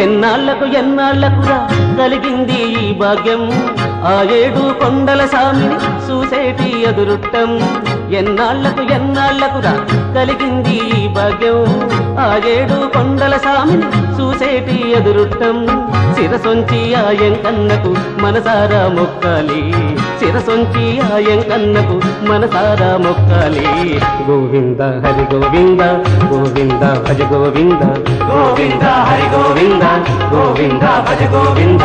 ఎన్నాళ్లకు ఎన్నాళ్లకురా కలిగింది ఈ భాగ్యం ఆ ఏడు కొండల సామిని చూసేటి ఎదురుట్టం ఎన్నాళ్లకు ఎన్నాళ్లకురా కలిగింది ఈ భాగ్యం ఆ ఏడు కొండల సామిని చూసేటి ఎదురుట్టం శిరసొంచి ఆ ఎంకన్నకు మనసారా మొక్కాలి శిరసొంచి ఆ ఎంకన్నకు మనసారా మొక్కాలి గోవింద హరి గోవింద గోవింద భజ గోవింద గోవింద హరి గోవింద గోవింద భజ గోవింద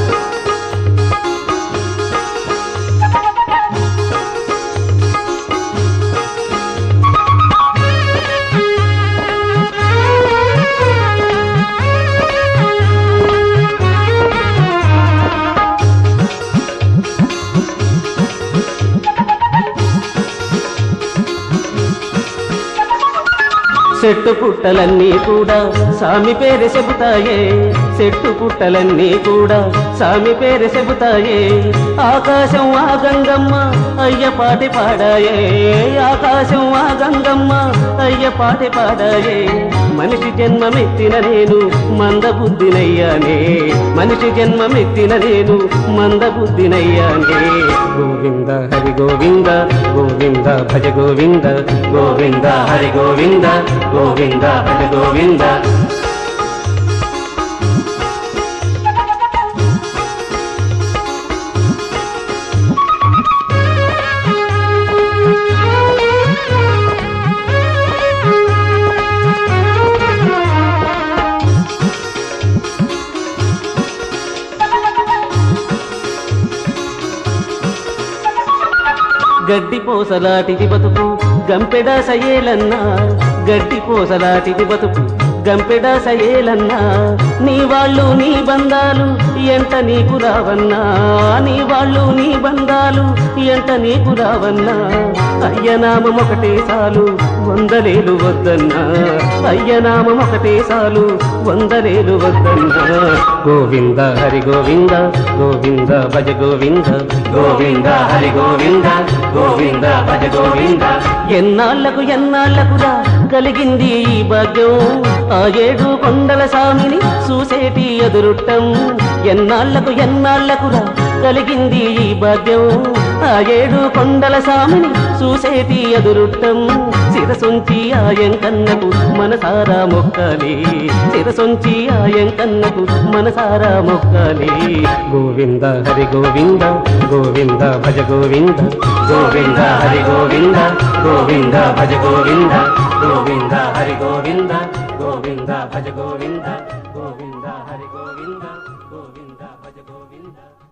చెట్టు పుట్టలన్నీ కూడా సామి పేరు చెబుతాయే చెట్టు పుట్టలన్నీ కూడా సామి పేరు చెబుతాయే ఆకాశం ఆ గంగమ్మ అయ్య పాటి పాడాయే ఆకాశం ఆ గంగమ్మ అయ్య పాటి పాడాయే మనిషి జన్మమెత్తిన నేను మందబుద్ధినయ్యానే మనిషి జన్మమెత్తిన నేను మందబుద్ధినయ్యానే గోవింద హరి గోవింద గోవింద భజ గోవింద గోవింద హరి గోవింద గోవింద భజ గోవింద గడ్డి పోసలాటిది బతుకు గంపెడ సయేలన్నా గడ్డి పోసలాటిది బతుకు గంపెడ సయేలన్నా నీ వాళ్ళు నీ బంధాలు ఎంట నీకు రావన్నా నీ వాళ్ళు నీ బంధాలు ఎంట నీకు రావన్నా అయ్యనామం ఒకటే చాలు వందలేలు వద్దన్నా అయ్యనామం ఒకటే చాలు వందలేలు వద్దన్నా గోవింద హరి గోవింద గోవింద భజ గోవింద గోవింద హరి గోవింద గోవింద భజ గోవింద ఎన్నాళ్లకు ఎన్నాళ్లకురా కలిగింది ఈ భాగ్యం ఆ ఏడు కొండల సామిని చూసేటి ఎదురుట్టం ఎన్నాళ్లకు ఎన్నాళ్లకురా కలిగింది ఈ భాగ్యం ఆ ఏడు కొండల సామిని చూసేటి ఎదురుట్టం శిరసొంచి ఆయం కన్నకు మనసారా మొక్కాలి శిరసొంచి ఆయం కన్నకు మనసారా మొక్కాలి గోవింద హరి గోవింద గోవింద భజ గోవింద గోవింద హరి గోవింద గోవింద భజ గోవింద గోవింద హరి గోవింద గోవింద భజ గోవింద గోవింద హరి గోవింద గోవింద భజ గోవింద